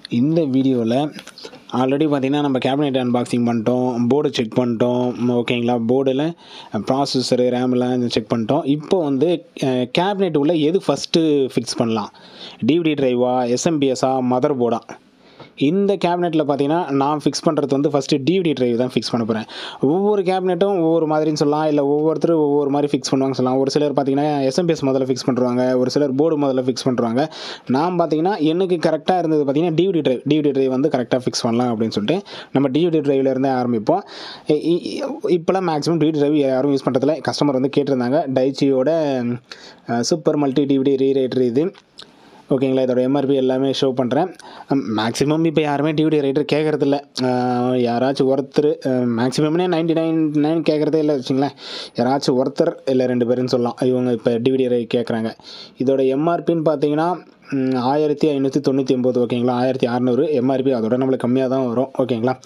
இந்த வீடியோவில் ஆல்ரெடி பார்த்தீங்கன்னா நம்ம கேபினெட் அன்பாக்சிங் பண்ணிட்டோம் போர்டு செக் பண்ணிட்டோம் ஓகேங்களா போர்டில் ப்ராசஸரு ரேம்லாம் செக் பண்ணிட்டோம் இப்போ வந்து கேபினெட் உள்ள எது ஃபஸ்ட்டு ஃபிக்ஸ் பண்ணலாம் டிவிடி ட்ரைவா எஸ்எம்பிஎஸ்ஸா மதர் போர்டா இந்த கேபினெட்டில் பார்த்தீங்கன்னா நான் ஃபிக்ஸ் பண்ணுறது வந்து ஃபஸ்ட்டு டிவிடி டிரைவ் தான் ஃபிக்ஸ் பண்ண போகிறேன் ஒவ்வொரு கேபினெட்டும் ஒவ்வொரு மாதிரின்னு சொல்லலாம் இல்லை ஒவ்வொருத்தரும் ஒவ்வொரு மாதிரி ஃபிக்ஸ் பண்ணுவாங்க சொல்லலாம் ஒரு சிலர் பார்த்தீங்கன்னா எஸ்எம்பிஎஸ் முதல்ல ஃபிக்ஸ் பண்ணுறாங்க ஒரு சிலர் போர்டு முதல்ல ஃபிக்ஸ் பண்ணுறாங்க நான் பார்த்தீங்கன்னா எனக்கு கரெக்டாக இருந்தது பார்த்தீங்கன்னா டிவிடி டிரைவ் டிவிடி டிரைவ் வந்து கரெக்டாக ஃபிக்ஸ் பண்ணலாம் அப்படின்னு சொல்லிட்டு நம்ம டிவிடி டிரைவில் இருந்தே ஆரம்பிப்போம் இ- இ- இப்போலாம் மேக்ஸிமம் டிவிடி டிரைவ் யாரும் யூஸ் பண்ணுறதில்ல கஸ்டமர் வந்து கேட்டிருந்தாங்க டைச்சியோட சூப்பர் மல்டி டிவிடி ரீரைட்டர் இது ஓகேங்களா இதோட எம்ஆர்பி எல்லாமே ஷோ பண்ணுறேன் மேக்ஸிமம் இப்போ யாருமே டிவிடி ரைட்டர் கேட்குறதில்ல யாராச்சும் ஒருத்தர் மேக்ஸிமம்னே நைன்டி நைன் நைன் கேட்குறதே இல்லை வச்சுங்களேன் யாராச்சும் ஒருத்தர் இல்லை ரெண்டு பேருன்னு சொல்லலாம் இவங்க இப்போ டிவிடி ரை கேட்குறாங்க இதோட எம்ஆர்பின்னு பார்த்தீங்கன்னா ம், ஆயிரத்தி ஐநூற்றி தொண்ணூற்றி ஒம்பது ஓகேங்களா ஆயிரத்தி அறநூறு எம்ஆர்பி அதோட நம்மளுக்கு கம்மியாக தான் வரும் ஓகேங்களா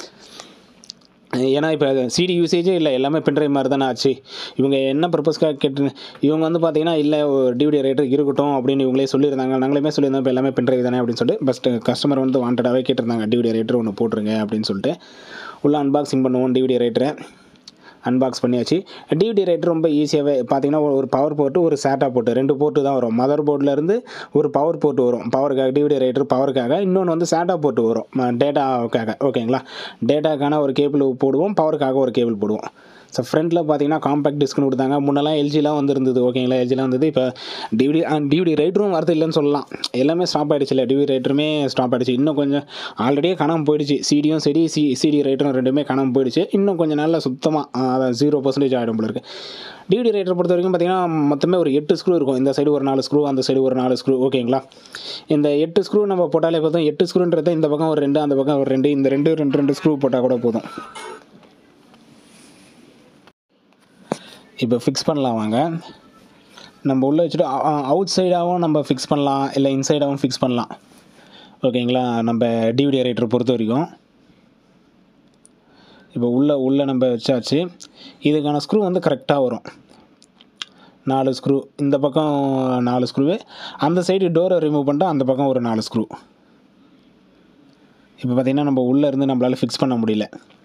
ஏன்னா இப்போ சிடி யூசேஜே இல்லை எல்லாமே பின்ட்ரைவ் மாதிரி தானே ஆச்சு இவங்க என்ன பர்பஸ்க்காக கேட்டு இவங்க வந்து பார்த்தீங்கன்னா இல்லை டிவிடி ரேட்டர் இருக்கட்டும் அப்படின்னு இவங்களே சொல்லியிருந்தாங்க நாங்களுமே சொல்லியிருந்தோம் இப்போ எல்லாமே பின்ட்ரைவ் தானே அப்படின்னு சொல்லிட்டு ஃபஸ்ட்டு கஸ்டமர் வந்து வாண்டடாகவே கேட்டிருந்தாங்க டிவிடி ரேட்டர் ஒன்று போட்டுருங்க அப்படின்னு சொல்லிட்டு உள்ள அன்பாக்சிங் பண்ணுவோம் டிவிடி ரேட்டரை அன்பாக்ஸ் பண்ணியாச்சு டிவிடி ரைட்டர் ரொம்ப ஈஸியாகவே பார்த்தீங்கன்னா ஒரு பவர் போர்ட்டு ஒரு சேட்டா போர்ட்டு ரெண்டு போர்ட்டு தான் வரும் மதர் போர்ட்லேருந்து ஒரு பவர் போர்ட்டு வரும் பவருக்காக டிவிடி ரைட்டர் பவருக்காக இன்னொன்று வந்து சேட்டா போர்ட்டு வரும் டேட்டாவுக்காக ஓகேங்களா டேட்டாக்கான ஒரு கேபிள் போடுவோம் பவருக்காக ஒரு கேபிள் போடுவோம் ஸோ ஃப்ரண்ட்டில் பார்த்தீங்கன்னா காம்பேக்ட் டிஸ்க்னு கொடுத்தாங்க முன்னெல்லாம் எல்ஜிலாம் வந்துருந்தது ஓகேங்களா எல்ஜிலாம் வந்தது இப்போ டிவிடி டிவிடி ரைட்டரும் வரது இல்லைன்னு சொல்லலாம் எல்லாமே ஸ்டாப் ஆகிடுச்சு இல்லை டிவிடி ரைட்டருமே ஸ்டாப் ஆகிடுச்சு இன்னும் கொஞ்சம் ஆல்ரெடியே காணாமல் போயிடுச்சு சிடியும் சரி சி சிடி ரைட்டரும் ரெண்டுமே காணாமல் போயிடுச்சு இன்னும் கொஞ்சம் நாளில் சுத்தமாக அதான் ஜீரோ பர்சன்டேஜ் ஆகிடும் போல இருக்கு டிவிடி ரைட்டர் பொறுத்த வரைக்கும் பார்த்தீங்கன்னா மொத்தமே ஒரு எட்டு ஸ்க்ரூ இருக்கும் இந்த சைடு ஒரு நாலு ஸ்க்ரூ அந்த சைடு ஒரு நாலு ஸ்க்ரூ ஓகேங்களா இந்த எட்டு ஸ்க்ரூ நம்ம போட்டாலே போதும் எட்டு ஸ்க்ரூன்றது இந்த பக்கம் ஒரு ரெண்டு அந்த பக்கம் ஒரு ரெண்டு இந்த ரெண்டு ரெண்டு ரெண்டு ஸ்க்ரூ போட்டால் கூட போதும் இப்போ ஃபிக்ஸ் பண்ணலாம் வாங்க நம்ம உள்ளே வச்சுட்டு அவுட் சைடாகவும் நம்ம ஃபிக்ஸ் பண்ணலாம் இல்லை இன்சைடாகவும் ஃபிக்ஸ் பண்ணலாம் ஓகேங்களா நம்ம டிவிடி ரைட்டர் பொறுத்த வரைக்கும் இப்போ உள்ளே உள்ளே நம்ம வச்சாச்சு இதுக்கான ஸ்க்ரூ வந்து கரெக்டாக வரும் நாலு ஸ்க்ரூ இந்த பக்கம் நாலு ஸ்க்ரூவு அந்த சைடு டோரை ரிமூவ் பண்ணிட்டு அந்த பக்கம் ஒரு நாலு ஸ்க்ரூ இப்போ பார்த்திங்கன்னா நம்ம உள்ளே இருந்து நம்மளால் ஃபிக்ஸ் பண்ண முடியல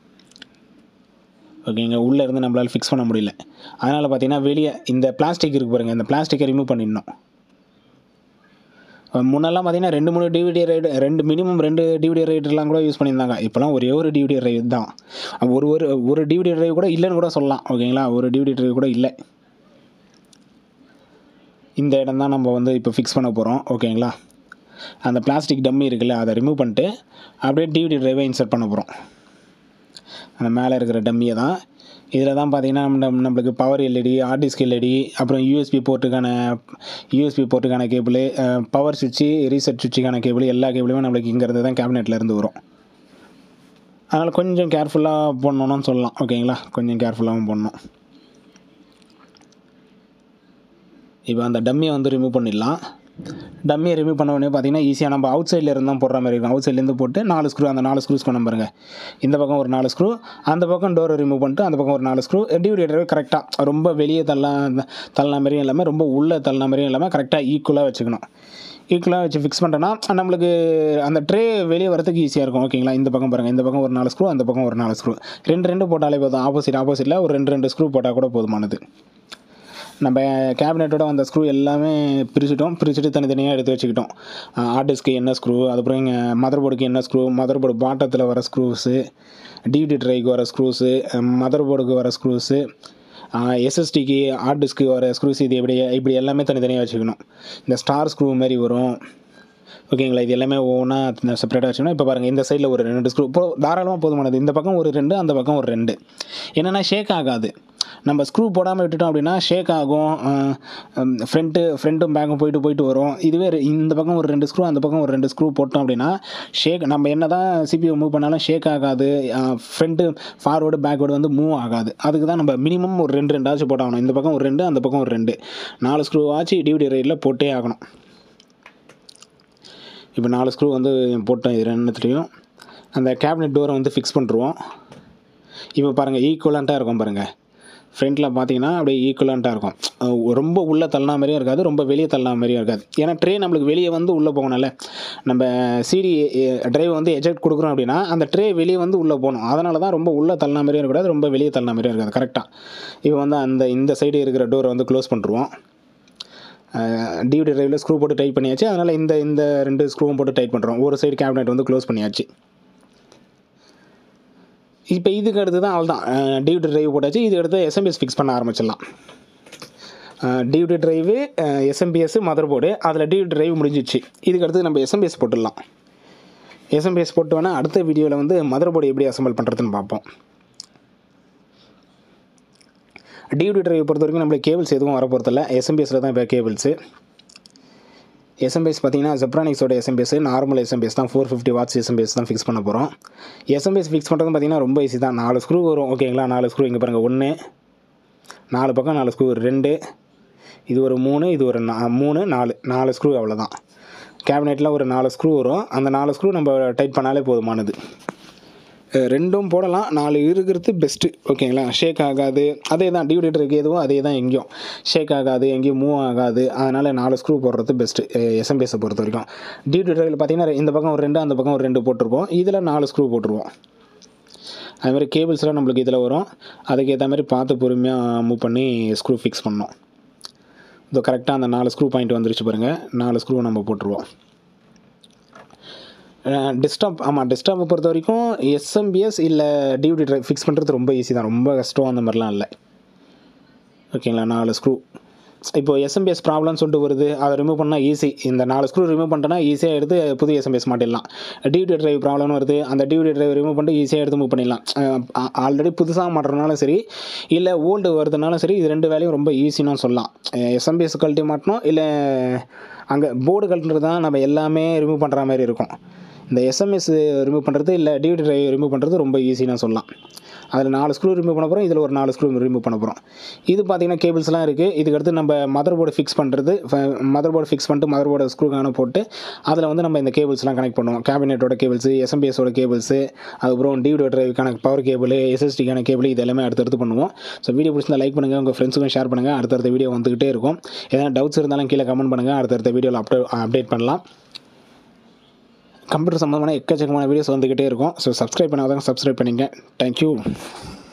ஓகேங்க உள்ளே இருந்து நம்மளால் ஃபிக்ஸ் பண்ண முடியல அதனால் பார்த்தீங்கன்னா வெளியே இந்த பிளாஸ்டிக் இருக்கு பாருங்கள் இந்த பிளாஸ்டிக்கை ரிமூவ் பண்ணிடணும் அஹ் முன்னெல்லாம் பார்த்தீங்கன்னா ரெண்டு மூணு டிவிடி ரைடு ரெண்டு மினிமம் ரெண்டு டிவிடி ரைடர்லாம் கூட யூஸ் பண்ணியிருந்தாங்க இப்போலாம் ஒரே ஒரு டிவிடி ரைவ் தான் ஒரு ஒரு ஒரு டிவிடி ரைவ் கூட இல்லைன்னு கூட சொல்லலாம் ஓகேங்களா ஒரு டிவிடி ரைவ் கூட இல்லை இந்த இடம் தான் நம்ம வந்து இப்போ ஃபிக்ஸ் பண்ண போகிறோம் ஓகேங்களா அந்த பிளாஸ்டிக் டம்மி இருக்குல்ல அதை ரிமூவ் பண்ணிட்டு அப்படியே டிவிடி ட்ரைவை இன்சர்ட் பண்ண போகிறோம் அந்த மேலே இருக்கிற டம்மியை தான் இதில் தான் பார்த்தீங்கன்னா நம்ம நம்மளுக்கு பவர் எல்இடி ஹார்டிஸ்க் எல்இடி அப்புறம் யூஎஸ்பி போர்ட்டுக்கான யூஎஸ்பி போர்ட்டுக்கான கேபிள் பவர் சுவிட்சு ரீசெட் சுவிட்சுக்கான கேபிள் எல்லா கேபிளுமே நம்மளுக்கு இங்கேருந்து தான் கேபினெட்டில் இருந்து வரும் அதனால் கொஞ்சம் கேர்ஃபுல்லாக பண்ணணும்னு சொல்லலாம் ஓகேங்களா கொஞ்சம் கேர்ஃபுல்லாகவும் பண்ணணும் இப்போ அந்த டம்மியை வந்து ரிமூவ் பண்ணிடலாம் டம்மியை ரிமூவ் பண்ண உடனே பார்த்தீங்கன்னா ஈஸியாக நம்ம அவுட் சைடில் இருந்து தான் போடுற மாதிரி இருக்கும் அவுட் சைட்லேருந்து போட்டு நாலு ஸ்க்ரூ அந்த நாலு ஸ்க்ரூஸ் கொண்டு பாருங்க இந்த பக்கம் ஒரு நாலு ஸ்க்ரூ அந்த பக்கம் டோரை ரிமூவ் பண்ணிட்டு அந்த பக்கம் ஒரு நாலு ஸ்க்ரூ டிவிடேட்டர் கரெக்டாக ரொம்ப வெளியே தள்ளலாம் தள்ளின மாதிரியும் இல்லாமல் ரொம்ப உள்ளே தள்ளின மாதிரியும் இல்லாமல் கரெக்டாக ஈக்குவலாக வச்சுக்கணும் ஈக்குவலாக வச்சு ஃபிக்ஸ் பண்ணிட்டோன்னா நம்மளுக்கு அந்த ட்ரே வெளியே வரதுக்கு ஈஸியாக இருக்கும் ஓகேங்களா இந்த பக்கம் பாருங்கள் இந்த பக்கம் ஒரு நாலு ஸ்க்ரூ அந்த பக்கம் ஒரு நாலு ஸ்க்ரூ ரெண்டு ரெண்டு போட்டாலே போதும் ஆப்போசிட் ஆப்போசிட்டில் ஒரு ரெண்டு ரெண்டு ஸ்க்ரூ போட்டால் கூட போதுமானது நம்ம கேபினெட்டோட வந்த ஸ்க்ரூ எல்லாமே பிரிச்சுட்டோம் பிரிச்சுட்டு தனித்தனியாக எடுத்து வச்சுக்கிட்டோம் ஹார்ட் டிஸ்க்கு என்ன ஸ்க்ரூ அதுக்கப்புறம் இங்கே மதர் போர்டுக்கு என்ன ஸ்க்ரூ மதர் போர்டு பாட்டத்தில் வர ஸ்க்ரூஸு டிவிடி ட்ரைக்கு வர ஸ்க்ரூஸு மதர் போர்டுக்கு வர ஸ்க்ரூஸு எஸ்எஸ்டிக்கு ஹார்ட் டிஸ்க்கு வர ஸ்க்ரூஸ் இது இப்படி இப்படி எல்லாமே தனித்தனியாக வச்சுக்கணும் இந்த ஸ்டார் ஸ்க்ரூ மாதிரி வரும் ஓகேங்களா இது எல்லாமே ஒவ்வொன்றா செப்பரேட்டாக வச்சுக்கணும் இப்போ பாருங்கள் இந்த சைடில் ஒரு ரெண்டு ஸ்க்ரூ இப்போ தாராளமாக போதுமானது இந்த பக்கம் ஒரு ரெண்டு அந்த பக்கம் ஒரு ரெண்டு என்னென்னா ஷேக் ஆகாது நம்ம ஸ்க்ரூ போடாமல் விட்டுட்டோம் அப்படின்னா ஷேக் ஆகும் ஃப்ரண்ட்டு ஃப்ரண்ட்டும் பேக்கும் போயிட்டு போயிட்டு வரும் இதுவே ரெ- இந்த பக்கம் ஒரு ரெண்டு ஸ்க்ரூ அந்த பக்கம் ஒரு ரெண்டு ஸ்க்ரூ போட்டோம் அப்படின்னா ஷேக் நம்ம என்ன தான் சிபியூ மூவ் பண்ணாலும் ஷேக் ஆகாது ஃப்ரண்ட்டு ஃபார்வேர்டு பேக்வேர்டு வந்து மூவ் ஆகாது அதுக்கு தான் நம்ம மினிமம் ஒரு ரெண்டு ரெண்டாச்சும் போட்டாகணும் இந்த பக்கம் ஒரு ரெண்டு அந்த பக்கம் ஒரு ரெண்டு நாலு ஸ்க்ரூ ஆச்சு டிவிடி ரைடில் போட்டே ஆகணும் இப்போ நாலு ஸ்க்ரூ வந்து போட்டோம் இது ரெண்டுத்துலேயும் அந்த கேபினெட் டோரை வந்து ஃபிக்ஸ் பண்ணிருவோம் இப்போ பாருங்கள் ஈக்குவலண்ட்டாக இருக்கும் பாருங்கள் ஃப்ரண்ட்டில் பார்த்தீங்கன்னா அப்படியே ஈக்குவலண்ட்டாக இருக்கும் அஹ் ரொம்ப உள்ளே தள்ளினா மாதிரியும் இருக்காது ரொம்ப வெளியே தள்ளினா மாதிரியும் இருக்காது ஏன்னா ட்ரே நம்மளுக்கு வெளியே வந்து உள்ளே போகணும்ல நம்ம சிடி டிரைவ் வந்து எஜெக்ட் கொடுக்குறோம் அப்படின்னா அந்த ட்ரே வெளியே வந்து உள்ளே போகணும் அதனால தான் ரொம்ப உள்ளே தள்ளினா மாதிரியும் இருக்கக்கூடாது ரொம்ப வெளியே தள்ளினா மாதிரியும் இருக்காது கரெக்டாக இப்போ வந்து அந்த இந்த சைடு இருக்கிற டோரை வந்து க்ளோஸ் பண்ணிருவோம் டிவிடி டிரைவில் ஸ்க்ரூ போட்டு டைட் பண்ணியாச்சு அதனால் இந்த இந்த ரெண்டு ஸ்க்ரூவும் போட்டு டைட் பண்ணுறோம் ஒரு சைடு கேபினெட் வந்து க்ளோஸ் பண்ணியாச்சு இப்போ இதுக்கு அடுத்து தான் அவள் தான் டிவிடி டிரைவ் போட்டாச்சு இதுக்கு அடுத்து எஸ்எம்பிஎஸ் ஃபிக்ஸ் பண்ண ஆரம்பிச்சிடலாம் DVD drive SMPS mother board அதில் டிவிடி டிரைவ் முடிஞ்சிச்சு இதுக்கு அடுத்து நம்ம எஸ்எம்பிஎஸ் போட்டுடலாம் எஸ்எம்பிஎஸ் போட்டு வேணால் அடுத்த வீடியோவில் வந்து மதர் போர்டு எப்படி அசம்பிள் பண்ணுறதுன்னு பார்ப்போம் டிவிடி டிரைவ் பொறுத்த வரைக்கும் நம்மளுக்கு கேபிள்ஸ் எதுவும் வர போகிறதில்ல எஸ்எம்பிஎஸில் தான் இப்போ கேபிள்ஸு எஸ்எம்பிஎஸ் பார்த்தீங்கன்னா ஜெப்ரானிக்ஸோட எஸ்எம்பிஎஸ் நார்மல் எஸ்எம்பிஎஸ் தான் ஃபோர் ஃபிஃப்டி வாட்ஸ் எஸ்எம்பிஎஸ் தான் ஃபிக்ஸ் பண்ண போகிறோம் எஸ்எம்பிஎஸ் ஃபிக்ஸ் பண்ணுறது பார்த்தீங்கன்னா ரொம்ப ஈஸி தான் நாலு ஸ்க்ரூ வரும் ஓகேங்களா நாலு ஸ்க்ரூ இங்கே பாருங்கள் ஒன்று நாலு பக்கம் நாலு ஸ்க்ரூ ரெண்டு இது ஒரு மூணு இது ஒரு நா மூணு நாலு நாலு ஸ்க்ரூ அவ்வளோதான் கேபினெட்டில் ஒரு நாலு ஸ்க்ரூ வரும் அந்த நாலு ஸ்க்ரூ நம்ம டைட் பண்ணாலே போதுமானது அஹ் ரெண்டும் போடலாம் நாலு இருக்கிறது பெஸ்ட்டு ஓகேங்களா ஷேக் ஆகாது அதே தான் டியூடேட்டருக்கு எதுவோ அதே தான் எங்கேயும் ஷேக் ஆகாது எங்கேயும் மூவ் ஆகாது அதனால் நாலு ஸ்க்ரூ போடுறது பெஸ்ட்டு எஸ்எம்பிஎஸை பொறுத்த வரைக்கும் டியூடேட்டரில் பார்த்தீங்கன்னா இந்த பக்கம் ஒரு ரெண்டு அந்த பக்கம் ஒரு ரெண்டு போட்டிருப்போம் இதில் நாலு ஸ்க்ரூ போட்டுருவோம் அது மாதிரி கேபிள்ஸ்லாம் நம்மளுக்கு இதில் வரும் அதுக்கு ஏற்ற மாதிரி பார்த்து பொறுமையாக மூவ் பண்ணி ஸ்க்ரூ ஃபிக்ஸ் பண்ணோம் இதோ கரெக்டாக அந்த நாலு ஸ்க்ரூ பாயிண்ட் வந்துருச்சு பாருங்கள் நாலு ஸ்க்ரூ நம்ம போட்டுருவோம் டெஸ்க்டாப் ஆமாம் டெஸ்க்டாப்பை பொறுத்த வரைக்கும் எஸ்எம்பிஎஸ் இல்லை டிவிடி ட்ரைவ் ஃபிக்ஸ் பண்ணுறது ரொம்ப ஈஸி தான் ரொம்ப கஷ்டம் அந்த மாதிரிலாம் இல்லை ஓகேங்களா நாலு ஸ்க்ரூ இப்போ எஸ்எம்பிஎஸ் ப்ராப்ளம்னு சொல்லிட்டு வருது அதை ரிமூவ் பண்ணால் ஈஸி இந்த நாலு ஸ்க்ரூ ரிமூவ் பண்ணிட்டோன்னா ஈஸியாக எடுத்து புது எஸ்எம்பிஎஸ் மாட்டிடலாம் டிவிடி டிரைவ் ப்ராப்ளம்னு வருது அந்த டிவிடி டிரைவ் ரிமூவ் பண்ணிட்டு ஈஸியாக எடுத்து மூவ் பண்ணிடலாம் ஆல்ரெடி புதுசாக மாட்டுறதுனாலும் சரி இல்லை ஓல்டு வருதுனாலும் சரி இது ரெண்டு வேலையும் ரொம்ப ஈஸின்னு சொல்லலாம் எஸ்எம்பிஎஸ் கழட்டி மாட்டணும் இல்லை அங்கே போர்டு கழட்டுறது தான் நம்ம எல்லாமே ரிமூவ் பண்ணுற மாதிரி இருக்கும் இந்த எஸ்எம்எஸ் ரிமூவ் பண்ணுறது இல்லை டிவிடி டிரைவ் ரிமூவ் பண்ணுறது ரொம்ப ஈஸின்னு சொல்லலாம் அதில் நாலு ஸ்க்ரூ ரிமூவ் பண்ண போகிறோம் இதில் ஒரு நாலு ஸ்க்ரூ ரிமூவ் பண்ண போகிறோம் இது பார்த்தீங்கன்னா கேபிள்ஸ்லாம் இருக்குது இதுக்கடுத்து நம்ம மதர் போர்டு ஃபிக்ஸ் பண்ணுறது மதர் போர்டு ஃபிக்ஸ் பண்ணிட்டு மதர் போர்டு ஸ்க்ரூக்கான போட்டு அதில் வந்து நம்ம இந்த கேபிள்ஸ்லாம் கனெக்ட் பண்ணுவோம் கேபினெட்டோட கேபிள்ஸு எஸ்எம்பிஎஸோட கேபிள்ஸு அதுக்கப்புறம் டிவிடி டிரைவுக்கான பவர் கேபிள் எஸ்எஸ்டிக்கான கேபிள் இது எல்லாமே அடுத்தடுத்து பண்ணுவோம் ஸோ வீடியோ பிடிச்சிருந்தா லைக் பண்ணுங்கள் உங்கள் ஃப்ரெண்ட்ஸுக்கும் ஷேர் பண்ணுங்கள் அடுத்தடுத்த வீடியோ வந்துகிட்டே இருக்கும் எதனா டவுட்ஸ் இருந்தாலும் கீழே கமெண்ட் பண்ணுங்கள் அடுத்தடுத்த வீடியோவில் அப்டே அப்டேட் பண்ணலாம் கம்ப்யூட்டர் சம்மந்தமான எக்கச்சக்கமான வீடியோஸ் வந்துக்கிட்டே இருக்கும் ஸோ சப்ஸ்கிரைப் பண்ணாதவங்க சப்ஸ்கிரைப் பண்ணிங்க தேங்க்யூ